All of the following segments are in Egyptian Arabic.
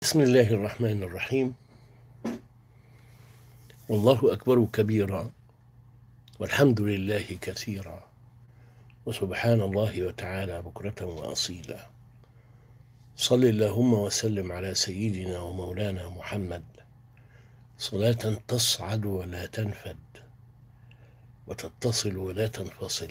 بسم الله الرحمن الرحيم والله أكبر كبيرا والحمد لله كثيرا وسبحان الله وتعالى بكرة وأصيلا صل اللهم وسلم على سيدنا ومولانا محمد صلاة تصعد ولا تنفد وتتصل ولا تنفصل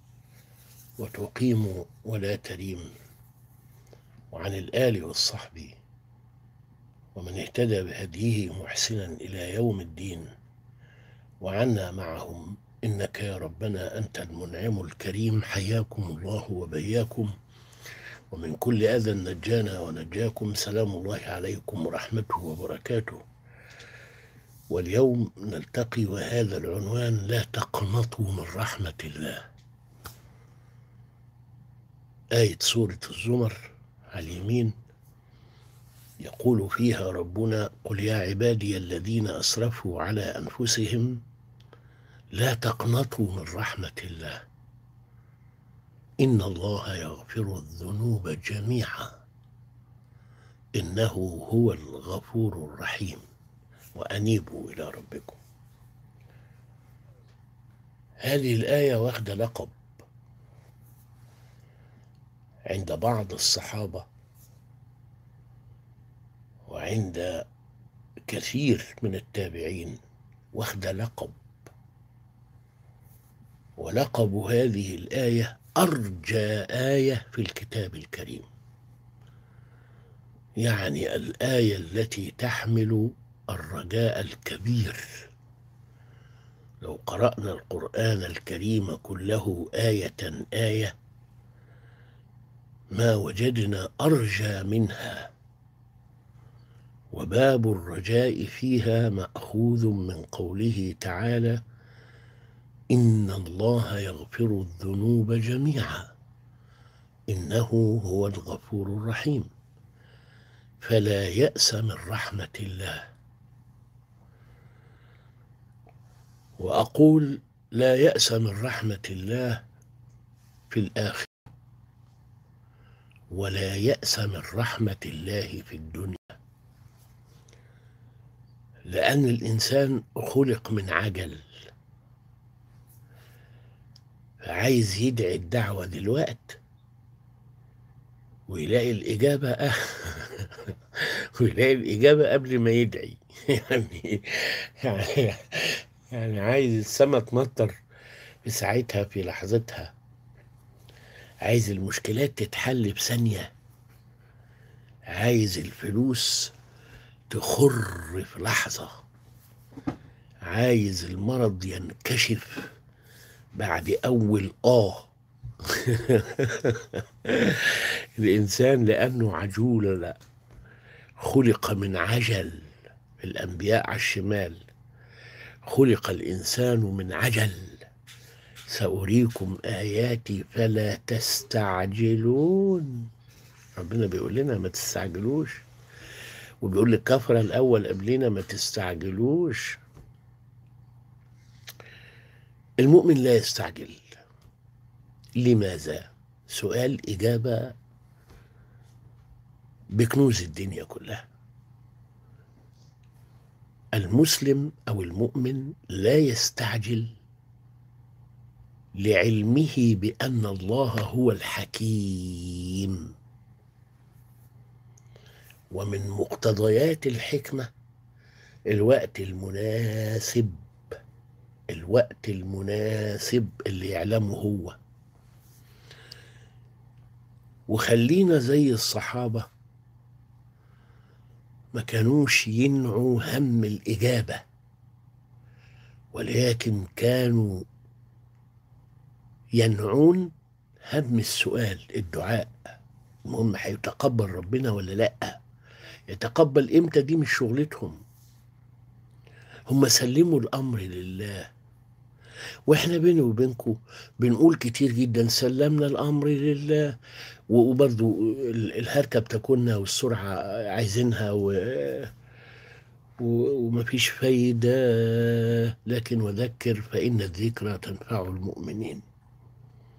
وتقيم ولا تريم وعن الآل والصحب ومن اهتدى بهديه محسنا إلى يوم الدين وعنا معهم إنك يا ربنا أنت المنعم الكريم حياكم الله وبياكم ومن كل أذى نجانا ونجاكم سلام الله عليكم ورحمته وبركاته واليوم نلتقي وهذا العنوان لا تقنطوا من رحمة الله آية سورة الزمر على اليمين يقول فيها ربنا قل يا عبادي الذين أسرفوا على أنفسهم لا تقنطوا من رحمة الله إن الله يغفر الذنوب جميعا إنه هو الغفور الرحيم وأنيبوا إلى ربكم هذه الآية واخدة لقب عند بعض الصحابة وعند كثير من التابعين واخدة لقب ولقب هذه الآية أرجى آية في الكتاب الكريم يعني الآية التي تحمل الرجاء الكبير لو قرأنا القرآن الكريم كله آية آية ما وجدنا أرجى منها وباب الرجاء فيها ماخوذ من قوله تعالى ان الله يغفر الذنوب جميعا انه هو الغفور الرحيم فلا ياس من رحمه الله واقول لا ياس من رحمه الله في الاخره ولا ياس من رحمه الله في الدنيا لأن الإنسان خلق من عجل فعايز يدعي الدعوة دلوقت ويلاقي الإجابة ويلاقي الإجابة قبل ما يدعي يعني يعني يعني عايز السما تمطر في ساعتها في لحظتها عايز المشكلات تتحل بثانية عايز الفلوس تخر في لحظة عايز المرض ينكشف بعد أول آه الإنسان لأنه عجول لا خلق من عجل الأنبياء على الشمال خلق الإنسان من عجل سأريكم آياتي فلا تستعجلون ربنا بيقول لنا ما تستعجلوش وبيقول للكفرة الأول قبلنا ما تستعجلوش المؤمن لا يستعجل لماذا؟ سؤال إجابة بكنوز الدنيا كلها المسلم أو المؤمن لا يستعجل لعلمه بأن الله هو الحكيم ومن مقتضيات الحكمة الوقت المناسب الوقت المناسب اللي يعلمه هو وخلينا زي الصحابة ما كانوش ينعوا هم الإجابة ولكن كانوا ينعون هم السؤال الدعاء المهم هيتقبل ربنا ولا لأ يتقبل امتى دي مش شغلتهم هم سلموا الامر لله واحنا بيني وبينكم بنقول كتير جدا سلمنا الامر لله وبرضو الهركه بتاكلنا والسرعه عايزينها و ومفيش فايدة لكن وذكر فإن الذكرى تنفع المؤمنين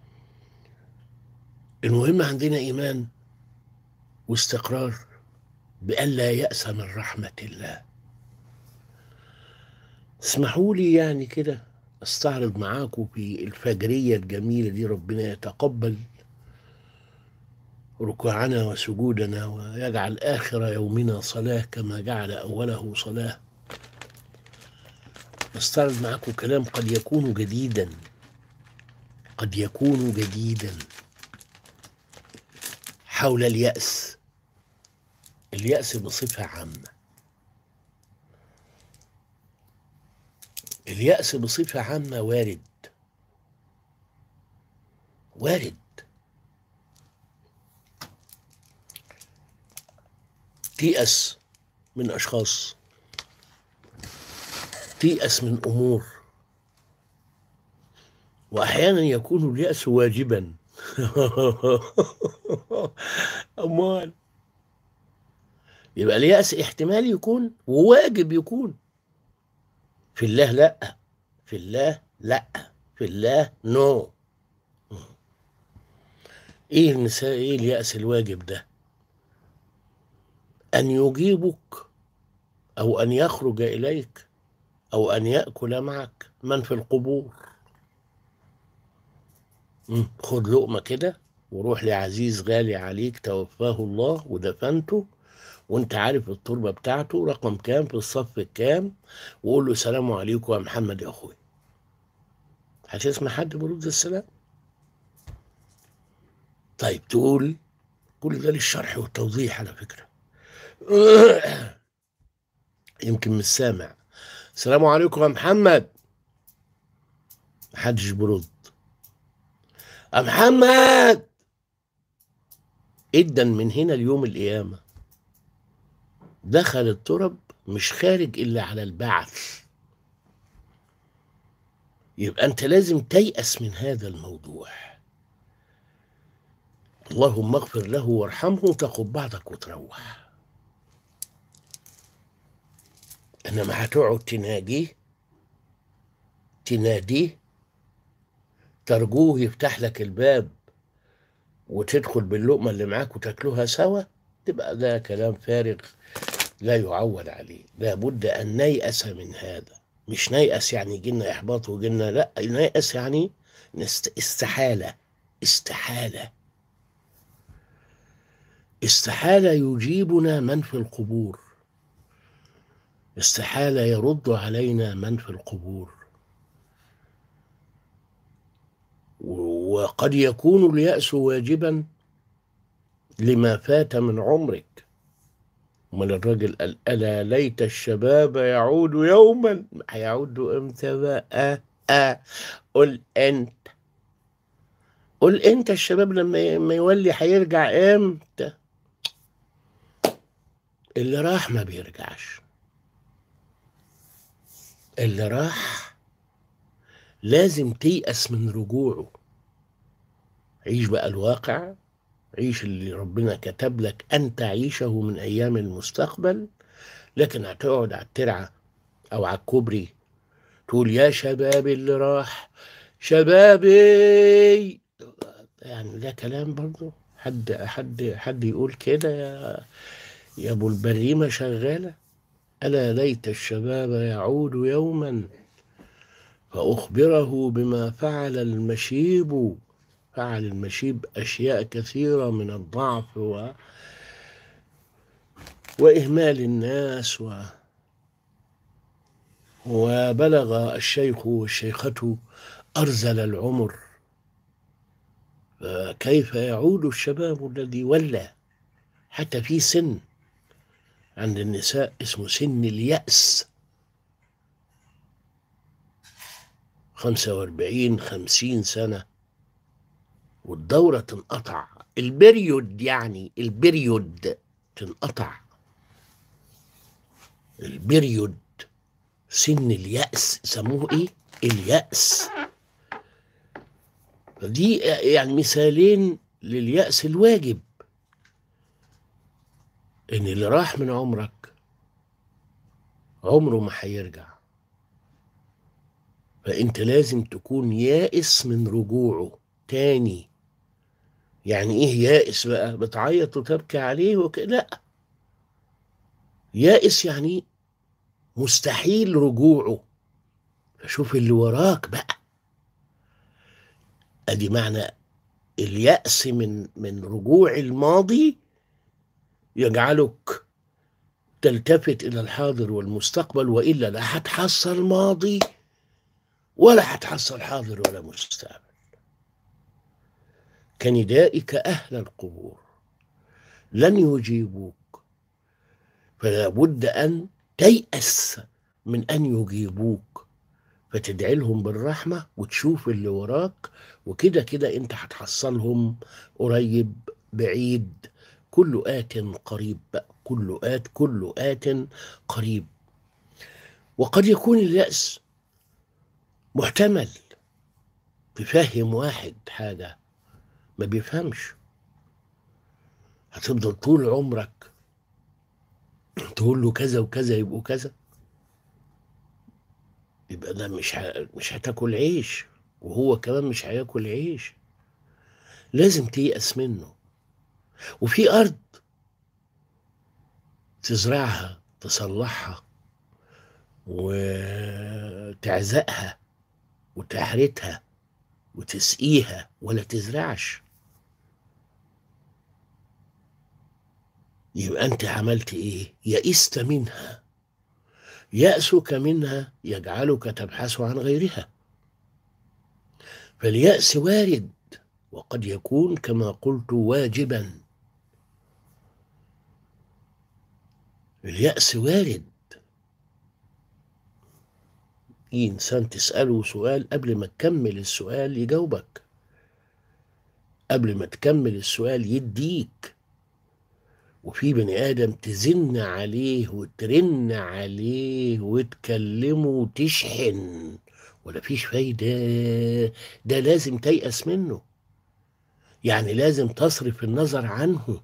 المهم عندنا إيمان واستقرار بألا يأس من رحمة الله اسمحوا لي يعني كده استعرض معاكم في الفجرية الجميلة دي ربنا يتقبل ركوعنا وسجودنا ويجعل آخر يومنا صلاة كما جعل أوله صلاة نستعرض معكم كلام قد يكون جديدا قد يكون جديدا حول اليأس اليأس بصفة عامة اليأس بصفة عامة وارد وارد تيأس من أشخاص تيأس من أمور وأحيانا يكون اليأس واجبا أمال يبقى اليأس احتمال يكون وواجب يكون في الله لا في الله لا في الله نو ايه المثال ايه اليأس الواجب ده ان يجيبك او ان يخرج اليك او ان ياكل معك من في القبور مم. خد لقمه كده وروح لعزيز غالي عليك توفاه الله ودفنته وانت عارف التربه بتاعته رقم كام في الصف الكام وقول له السلام عليكم يا محمد يا اخويا هتسمع حد بيرد السلام طيب تقول كل ده للشرح والتوضيح على فكره يمكن مش سامع السلام عليكم يا محمد محدش بيرد يا محمد ادا من هنا ليوم القيامه دخل الترب مش خارج الا على البعث يبقى انت لازم تيأس من هذا الموضوع اللهم اغفر له وارحمه تاخد بعضك وتروح انما هتقعد تناجيه تناديه ترجوه يفتح لك الباب وتدخل باللقمة اللي معاك وتاكلوها سوا تبقى ده كلام فارغ لا يعول عليه لابد أن نيأس من هذا مش نيأس يعني يجينا إحباط ويجينا لا نيأس يعني نست... استحالة استحالة استحالة يجيبنا من في القبور استحالة يرد علينا من في القبور وقد يكون اليأس واجبا لما فات من عمرك امال الراجل قال الا ليت الشباب يعود يوما هيعود امتى بقى آه. قل انت قل انت الشباب لما ما يولي هيرجع امتى اللي راح ما بيرجعش اللي راح لازم تيأس من رجوعه عيش بقى الواقع عيش اللي ربنا كتب لك أن تعيشه من أيام المستقبل لكن هتقعد على الترعة أو على الكوبري تقول يا شبابي اللي راح شبابي يعني ده كلام برضه حد حد حد يقول كده يا يا ابو البريمه شغاله الا ليت الشباب يعود يوما فاخبره بما فعل المشيب فعل المشيب أشياء كثيرة من الضعف و... وإهمال الناس و... وبلغ الشيخ والشيخة أرزل العمر فكيف يعود الشباب الذي ولى حتى في سن عند النساء اسمه سن اليأس خمسة واربعين خمسين سنة والدورة تنقطع البريود يعني البريود تنقطع البريود سن اليأس سموه ايه اليأس فدي يعني مثالين لليأس الواجب ان اللي راح من عمرك عمره ما هيرجع فانت لازم تكون يائس من رجوعه تاني يعني ايه يائس بقى بتعيط وتبكي عليه وك... لا يائس يعني مستحيل رجوعه فشوف اللي وراك بقى ادي معنى اليأس من من رجوع الماضي يجعلك تلتفت الى الحاضر والمستقبل والا لا هتحصل ماضي ولا هتحصل حاضر ولا مستقبل كندائك اهل القبور لن يجيبوك فلا بد ان تيأس من ان يجيبوك فتدعي لهم بالرحمه وتشوف اللي وراك وكده كده انت هتحصلهم قريب بعيد كل آت قريب كل آت كل آت قريب وقد يكون اليأس محتمل تفهم واحد حاجة ما بيفهمش هتفضل طول عمرك تقول له كذا وكذا يبقوا كذا يبقى ده مش ه... مش هتاكل عيش وهو كمان مش هياكل عيش لازم تيأس منه وفي أرض تزرعها تصلحها وتعزقها وتحرتها وتسقيها ولا تزرعش يبقى أنت عملت إيه؟ يئست منها يأسك منها يجعلك تبحث عن غيرها فاليأس وارد وقد يكون كما قلت واجبا اليأس وارد في إنسان تسأله سؤال قبل ما تكمل السؤال يجاوبك قبل ما تكمل السؤال يديك وفي بني آدم تزن عليه وترن عليه وتكلمه وتشحن ولا فيش فايدة ده لازم تيأس منه يعني لازم تصرف النظر عنه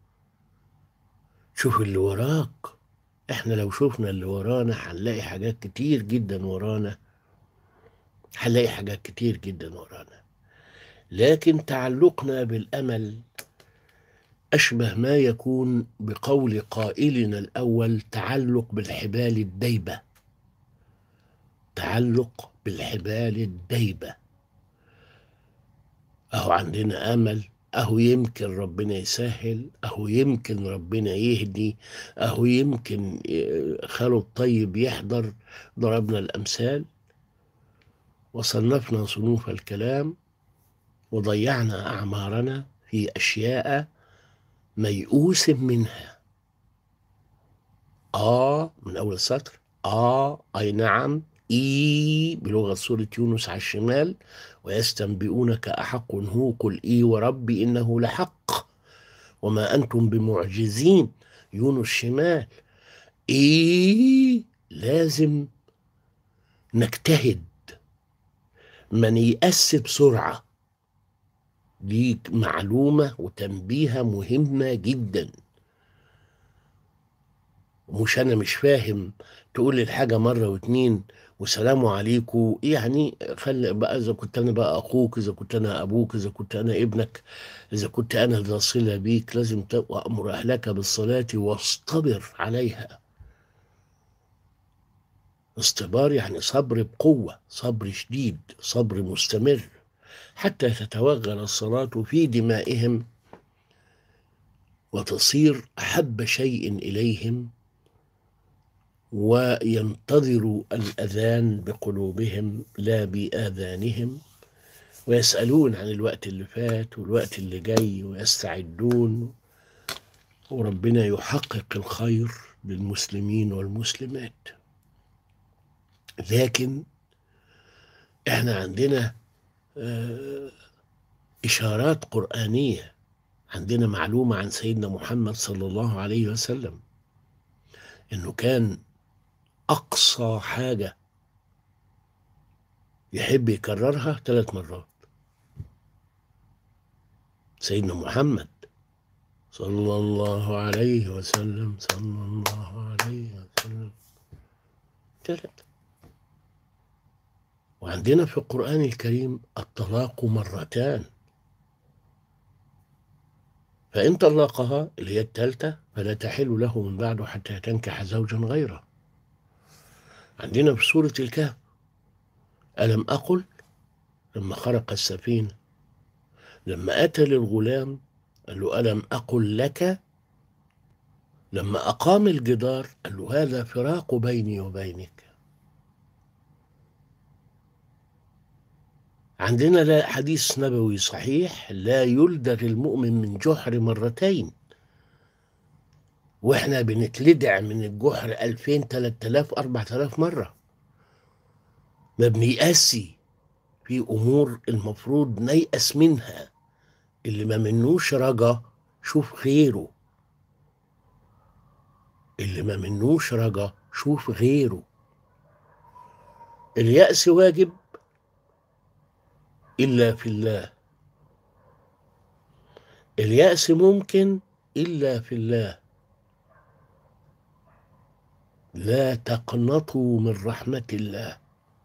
شوف اللي وراك احنا لو شفنا اللي ورانا هنلاقي حاجات كتير جدا ورانا هنلاقي حاجات كتير جدا ورانا لكن تعلقنا بالامل اشبه ما يكون بقول قائلنا الاول تعلق بالحبال الديبه تعلق بالحبال الديبه اهو عندنا امل اهو يمكن ربنا يسهل اهو يمكن ربنا يهدي اهو يمكن خاله الطيب يحضر ضربنا الامثال وصنفنا صنوف الكلام وضيعنا اعمارنا في اشياء ميؤوس منها اه من اول السطر اه اي نعم اي بلغه سوره يونس على الشمال ويستنبئونك أحق هو قل إي وربي إنه لحق وما أنتم بمعجزين يونس شمال إيه لازم نجتهد ما نيأس بسرعة دي معلومة وتنبيهة مهمة جدا مش أنا مش فاهم تقول الحاجة مرة واتنين وسلام عليكم يعني خلي بقى اذا كنت انا بقى اخوك اذا كنت انا ابوك اذا كنت انا ابنك اذا كنت انا ذا صله بيك لازم وامر اهلك بالصلاه واصطبر عليها اصطبار يعني صبر بقوه صبر شديد صبر مستمر حتى تتوغل الصلاه في دمائهم وتصير احب شيء اليهم وينتظروا الأذان بقلوبهم لا بآذانهم ويسألون عن الوقت اللي فات والوقت اللي جاي ويستعدون وربنا يحقق الخير للمسلمين والمسلمات لكن احنا عندنا إشارات قرآنية عندنا معلومة عن سيدنا محمد صلى الله عليه وسلم إنه كان أقصى حاجة يحب يكررها ثلاث مرات سيدنا محمد صلى الله عليه وسلم صلى الله عليه وسلم ثلاثة وعندنا في القرآن الكريم الطلاق مرتان فإن طلقها اللي هي الثالثة فلا تحل له من بعده حتى تنكح زوجا غيره عندنا في سورة الكهف ألم أقل لما خرق السفينة لما أتى للغلام قال له ألم أقل لك لما أقام الجدار قال له هذا فراق بيني وبينك عندنا لا حديث نبوي صحيح لا يلدغ المؤمن من جحر مرتين واحنا بنتلدع من الجحر 2000 3000 4000 مره ما بنيأسي في امور المفروض نيأس منها اللي ما منوش رجا شوف غيره اللي ما منوش رجا شوف غيره اليأس واجب إلا في الله اليأس ممكن إلا في الله لا تقنطوا من رحمة الله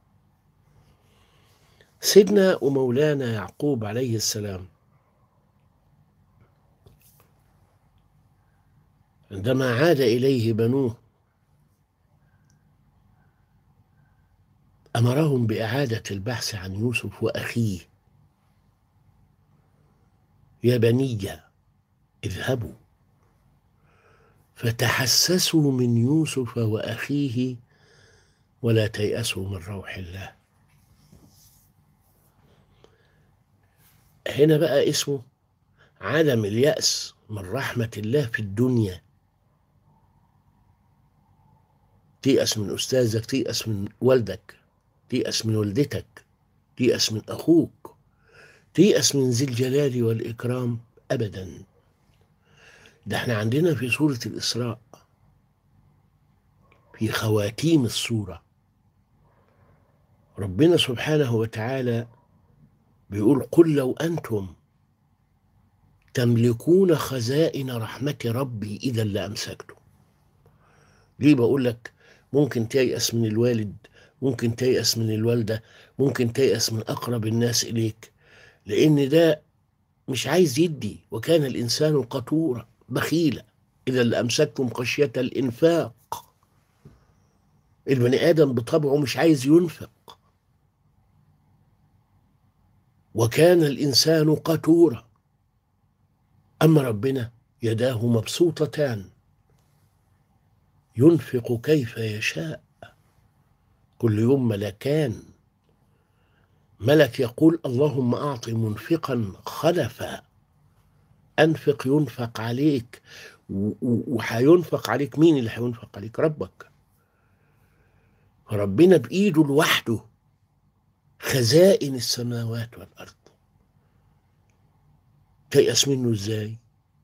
سيدنا ومولانا يعقوب عليه السلام عندما عاد إليه بنوه أمرهم بإعادة البحث عن يوسف وأخيه يا بني اذهبوا فتحسسوا من يوسف وأخيه ولا تيأسوا من روح الله هنا بقى اسمه عدم اليأس من رحمة الله في الدنيا تيأس من أستاذك تيأس من والدك تيأس من والدتك تيأس من أخوك تيأس من ذي الجلال والإكرام أبدا ده احنا عندنا في سورة الإسراء في خواتيم السورة ربنا سبحانه وتعالى بيقول قل لو أنتم تملكون خزائن رحمة ربي إذا لأمسكتم ليه بقول لك ممكن تيأس من الوالد ممكن تيأس من الوالدة ممكن تيأس من أقرب الناس إليك لأن ده مش عايز يدي وكان الإنسان قطورا بخيلا إذا لأمسكتم خشية الإنفاق البني آدم بطبعه مش عايز ينفق وكان الإنسان قتورا أما ربنا يداه مبسوطتان ينفق كيف يشاء كل يوم ملكان ملك يقول اللهم أعط منفقا خلفا أنفق ينفق عليك وهينفق عليك مين اللي هينفق عليك ربك فربنا بإيده لوحده خزائن السماوات والأرض تيأس منه ازاي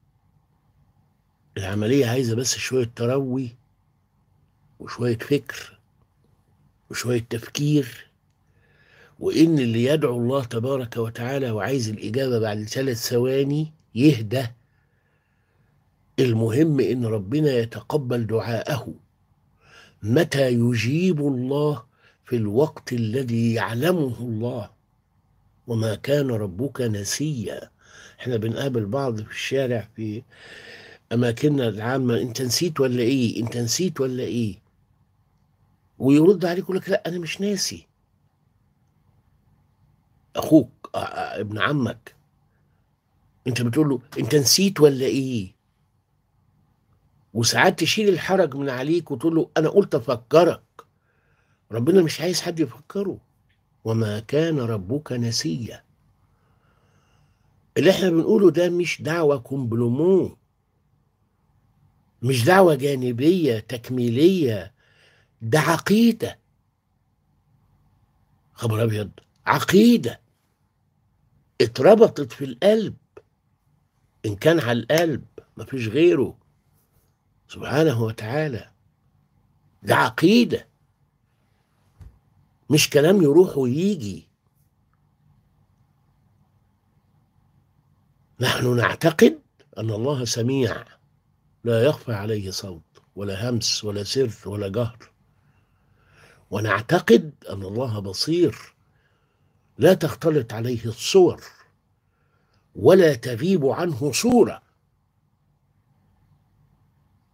العملية عايزة بس شوية تروي وشوية فكر وشوية تفكير وإن اللي يدعو الله تبارك وتعالى وعايز الإجابة بعد ثلاث ثواني يهدى المهم إن ربنا يتقبل دعاءه متى يجيب الله في الوقت الذي يعلمه الله وما كان ربك نسيا احنا بنقابل بعض في الشارع في اماكننا العامه انت نسيت ولا ايه انت نسيت ولا ايه ويرد عليك يقول لك لا انا مش ناسي اخوك ابن عمك انت بتقول له انت نسيت ولا ايه وساعات تشيل الحرج من عليك وتقول له انا قلت افكرك ربنا مش عايز حد يفكره وما كان ربك نسيا اللي احنا بنقوله ده مش دعوة كومبلومون مش دعوة جانبية تكميلية ده عقيدة خبر أبيض عقيدة اتربطت في القلب إن كان على القلب مفيش غيره سبحانه وتعالى ده عقيدة مش كلام يروح ويجي نحن نعتقد أن الله سميع لا يخفى عليه صوت ولا همس ولا سر ولا جهر ونعتقد أن الله بصير لا تختلط عليه الصور ولا تغيب عنه صورة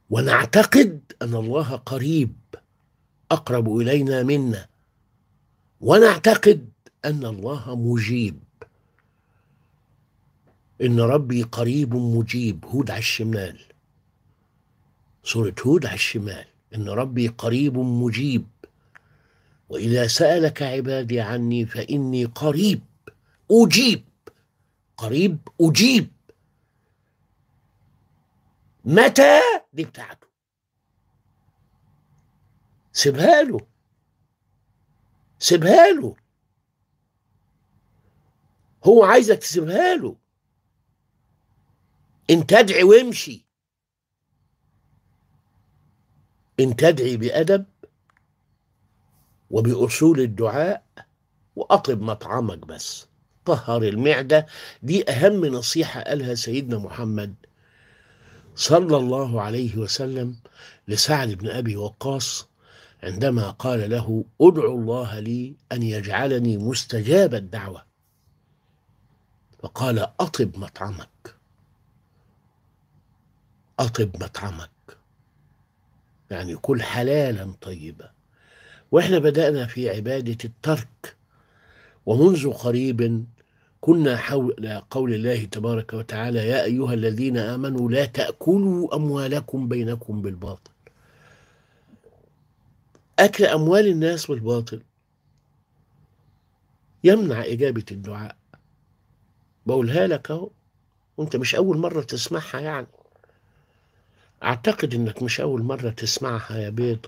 ونعتقد ان الله قريب اقرب الينا منا ونعتقد ان الله مجيب ان ربي قريب مجيب هود على الشمال سوره هود على الشمال ان ربي قريب مجيب واذا سالك عبادي عني فاني قريب اجيب قريب اجيب متى دي بتاعته سيبها له سيبها له هو عايزك تسيبها له ان تدعي وامشي ان تدعي بادب وباصول الدعاء واطب مطعمك بس طهر المعده دي اهم نصيحه قالها سيدنا محمد صلى الله عليه وسلم لسعد بن ابي وقاص عندما قال له ادعو الله لي ان يجعلني مستجاب الدعوه فقال اطب مطعمك اطب مطعمك يعني كل حلالا طيبا واحنا بدانا في عباده الترك ومنذ قريب كنا حول قول الله تبارك وتعالى يا ايها الذين امنوا لا تاكلوا اموالكم بينكم بالباطل اكل اموال الناس بالباطل يمنع اجابه الدعاء بقولها لك اهو وانت مش اول مره تسمعها يعني اعتقد انك مش اول مره تسمعها يا بيض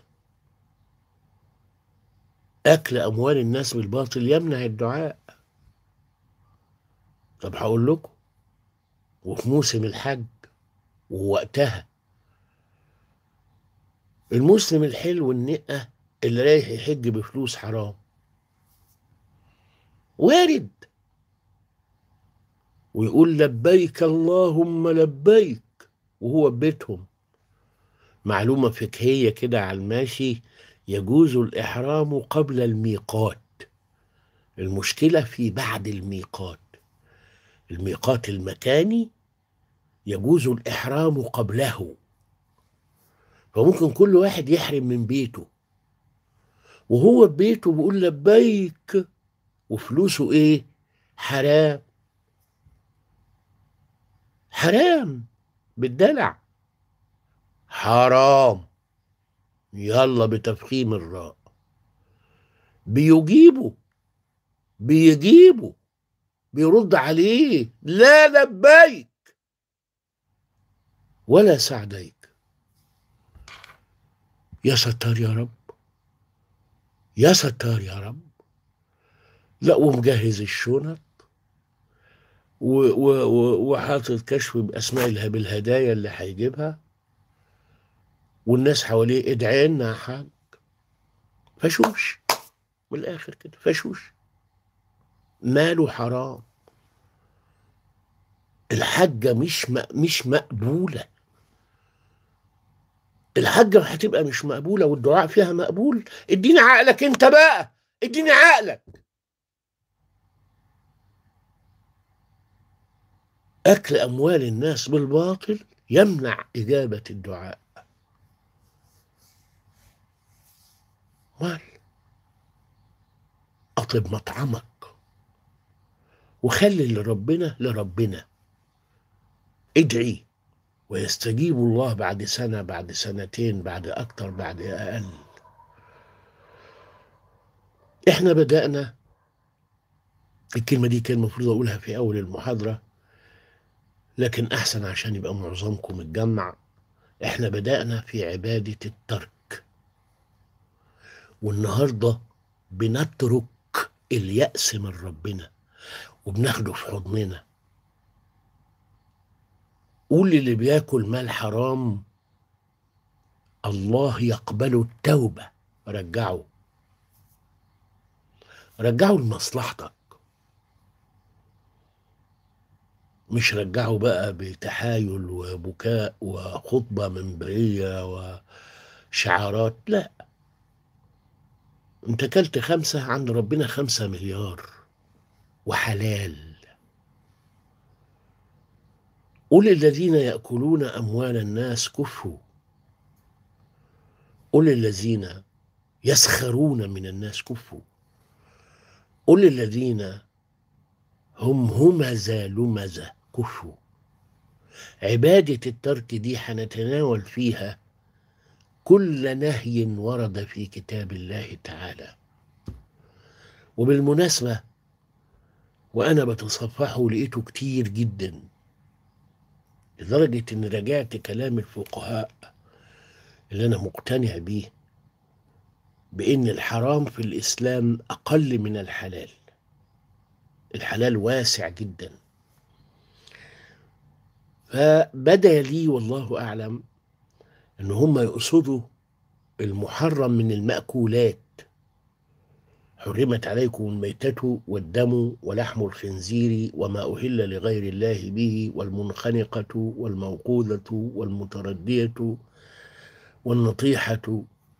اكل اموال الناس بالباطل يمنع الدعاء طب هقول لكم وفي موسم الحج ووقتها المسلم الحلو النقة اللي رايح يحج بفلوس حرام وارد ويقول لبيك اللهم لبيك وهو ببيتهم معلومة فقهية كده على الماشي يجوز الإحرام قبل الميقات المشكلة في بعد الميقات الميقات المكاني يجوز الإحرام قبله فممكن كل واحد يحرم من بيته وهو ببيته بيقول لبيك وفلوسه ايه حرام حرام بالدلع حرام يلا بتفخيم الراء بيجيبه بيجيبه بيرد عليه لا لبيك ولا سعديك يا ستار يا رب يا ستار يا رب لا ومجهز الشنط و- و- و- وحاطط كشف باسماء الها- بالهدايا اللي هيجيبها والناس حواليه ادعي لنا يا حاج فشوش من الاخر كده فشوش ماله حرام الحجه مش م- مش مقبوله الحجه هتبقى مش مقبوله والدعاء فيها مقبول اديني عقلك انت بقى اديني عقلك اكل اموال الناس بالباطل يمنع اجابه الدعاء مال اطب مطعمك وخلي لربنا لربنا ادعي ويستجيب الله بعد سنة بعد سنتين بعد أكتر بعد أقل إحنا بدأنا الكلمة دي كان المفروض أقولها في أول المحاضرة لكن أحسن عشان يبقى معظمكم اتجمع إحنا بدأنا في عبادة الترك والنهاردة بنترك اليأس من ربنا وبناخده في حضننا قول اللي بياكل مال حرام الله يقبل التوبة رجعه رجعه لمصلحتك مش رجعه بقى بتحايل وبكاء وخطبة منبرية وشعارات لا انت كلت خمسة عند ربنا خمسة مليار وحلال قل الذين يأكلون أموال الناس كفوا قل الذين يسخرون من الناس كفوا قل الذين هم همزة لمزة كفوا عبادة الترك دي هنتناول فيها كل نهي ورد في كتاب الله تعالى وبالمناسبة وأنا بتصفحه لقيته كتير جدا لدرجة إن رجعت كلام الفقهاء اللي أنا مقتنع بيه بإن الحرام في الإسلام أقل من الحلال الحلال واسع جدا فبدا لي والله أعلم إن هم يقصدوا المحرم من المأكولات حرمت عليكم الميتة والدم ولحم الخنزير وما أهل لغير الله به والمنخنقة والموقوذة والمتردية والنطيحة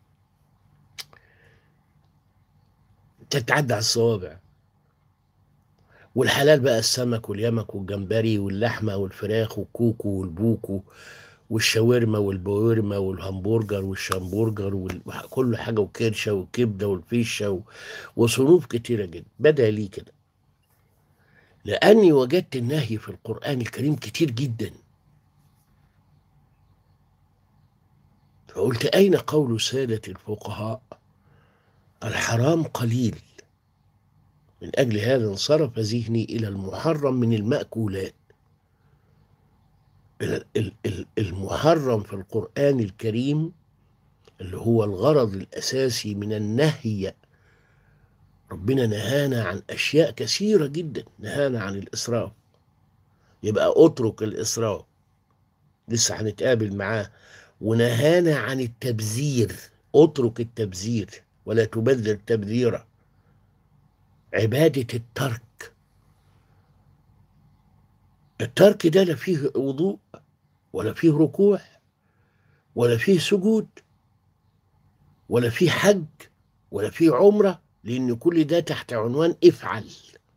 تتعدى على الصوابع والحلال بقى السمك واليمك والجمبري واللحمة والفراخ والكوكو والبوكو والشاورما والبويرما والهمبرجر والشامبرجر وكل حاجة وكرشة والكبدة والفيشة و... وصنوف كتيرة جدا بدأ لي كده لأني وجدت النهي في القرآن الكريم كتير جدا فقلت أين قول سادة الفقهاء الحرام قليل من أجل هذا انصرف ذهني إلى المحرم من المأكولات المحرم في القرآن الكريم اللي هو الغرض الأساسي من النهي ربنا نهانا عن أشياء كثيرة جدا نهانا عن الإسراف يبقى اترك الإسراف لسه هنتقابل معاه ونهانا عن التبذير اترك التبذير ولا تبذر تبذيرا عبادة الترك الترك ده لا فيه وضوء ولا فيه ركوع ولا فيه سجود ولا فيه حج ولا فيه عمرة لأن كل ده تحت عنوان افعل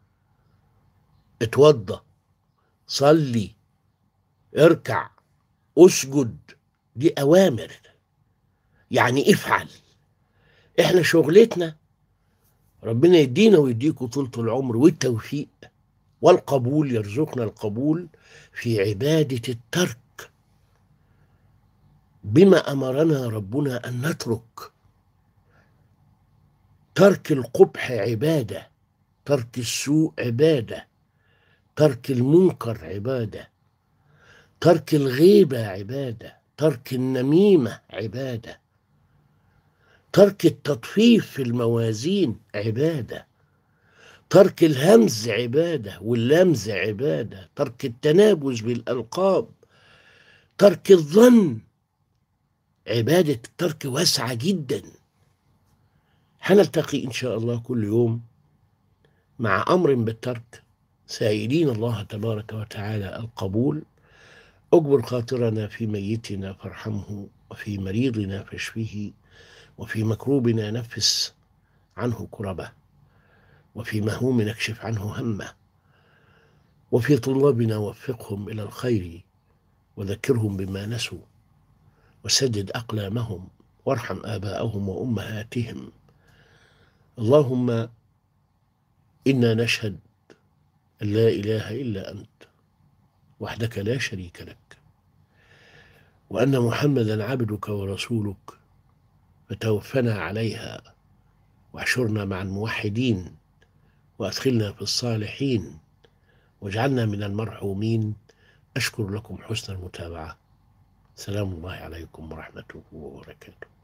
اتوضى صلي اركع اسجد دي أوامر يعني افعل احنا شغلتنا ربنا يدينا ويديكم طولة العمر والتوفيق والقبول يرزقنا القبول في عبادة الترك بما أمرنا ربنا أن نترك ترك القبح عبادة ترك السوء عبادة ترك المنكر عبادة ترك الغيبة عبادة ترك النميمة عبادة ترك التطفيف في الموازين عباده ترك الهمز عباده واللمز عباده ترك التنابز بالالقاب ترك الظن عباده الترك واسعه جدا هنلتقي ان شاء الله كل يوم مع امر بالترك سائلين الله تبارك وتعالى القبول اجبر خاطرنا في ميتنا فارحمه وفي مريضنا فاشفه وفي مكروبنا نفس عنه كربه وفي مهموم نكشف عنه همه وفي طلابنا وفقهم الى الخير وذكرهم بما نسوا وسدد اقلامهم وارحم اباءهم وامهاتهم اللهم انا نشهد ان لا اله الا انت وحدك لا شريك لك وان محمدا عبدك ورسولك فتوفنا عليها واحشرنا مع الموحدين وادخلنا في الصالحين واجعلنا من المرحومين اشكر لكم حسن المتابعه سلام الله عليكم ورحمته وبركاته